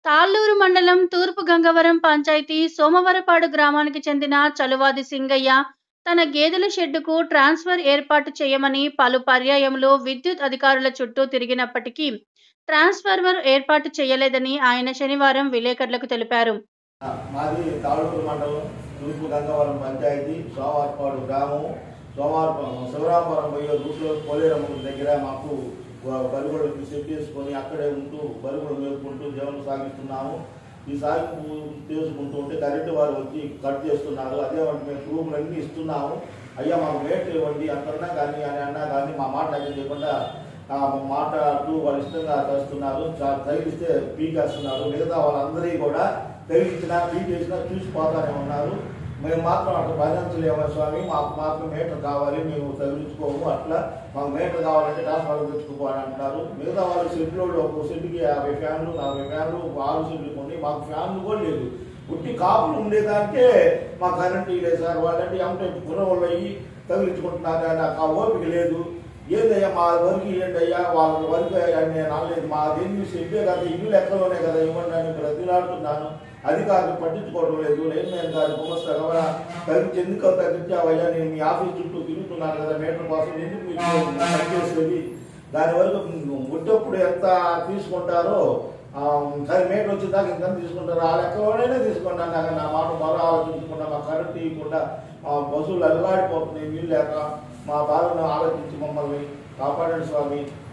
తాళ్ళూరు మండలం తూర్పు గంగవరం పంచాయతీ సోమవరపాడు గ్రామానికి చెందిన చలువాది సింగయ్య తన గేదెల షెడ్డుకు ట్రాన్స్ఫర్ ఏర్పాటు చేయమని పలు పర్యాయములు విద్యుత్ అధికారుల చుట్టూ తిరిగినప్పటికీ ట్రాన్స్ఫార్మర్ ఏర్పాటు చేయలేదని ఆయన శనివారం విలేకరులకు తెలిపారు మాది తాళూరు మండలం తూర్పు గంగవరం పంచాయతీ సోమవారపాడు గ్రామం సోమవారపురం శివరామపురం పోయే రూట్లో పోలేరమ్మ దగ్గర మాకు బరుగులకు సెట్ చేసుకొని అక్కడే ఉంటూ బరుగులు మేపుకుంటూ జీవనం సాగిస్తున్నాము ఈ సాగు చేసుకుంటూ ఉంటే కరెంటు వారు వచ్చి కట్ చేస్తున్నారు అదే వంటి మేము ప్రూఫ్లు అన్నీ ఇస్తున్నాము అయ్యా మాకు మేట్ ఇవ్వండి అంతన్నా కానీ అని అన్నా కానీ మా మాట దగ్గర చేయకుండా ఆ మాట్లాడుతూ వాళ్ళు ఇష్టంగా చేస్తున్నారు చా- తగిలిస్తే పీకేస్తున్నారు మిగతా వాళ్ళందరికీ కూడా తగిలించినా పీకేసినా చూసిపోతానే ఉన్నారు మేము మాత్రం అట్లా భరించలేము స్వామి మాకు మాత్రం మీటర్ కావాలి మేము తగిలించుకోము అట్లా మాకు మీటర్ కావాలంటే ట్రాన్స్ఫార్మర్ తెచ్చుకోవాలి అంటారు మిగతా వాళ్ళు షెడ్లో ఒక షెడ్కి యాభై ఫ్యాన్లు నలభై ఫ్యాన్లు ఆరు షెడ్లు కొన్ని మాకు ఫ్యాన్లు కూడా లేదు ఉట్టి కాపులు ఉండేదానికే మా కరెంట్ లేదు సార్ వాళ్ళంటే ఏమంటే గుణవాళ్ళు అయ్యి తగిలించుకుంటున్నారు కానీ నాకు ఆ ఓపిక లేదు ఏందయ్యా మా వరకు ఏంటి అయ్యా వాళ్ళ వరకు అయ్యా నేను అనలేదు మా దేని చెప్పే కదా ఇల్లు లెక్కలోనే కదా ఇవ్వండి అని బ్రతిలాడుతున్నాను అధికారులు పట్టించుకోవడం లేదు లేదు నేను గారి గుమస్తా కదా తగ్గించి ఎందుకు తగ్గించావయ్యా నేను మీ ఆఫీస్ చుట్టూ తిరుగుతున్నాను కదా మీటర్ కోసం ఎందుకు మీకు తగ్గించేది దాని వరకు ముట్టప్పుడు ఎంత తీసుకుంటారో ఆ, సరే మీటర్ వచ్చేదాకా ఇంత తీసుకుంటారు ఆ లెక్కలోనే తీసుకుంటాను నాకు నా మాట మరో ఆలోచించకుండా మా కరెంట్ ఇవ్వకుండా మా పశువులు అల్లాడిపోతున్నాయి నీళ్ళు లేక మా బాధను ఆలోచించి మమ్మల్ని కాపాడండి స్వామి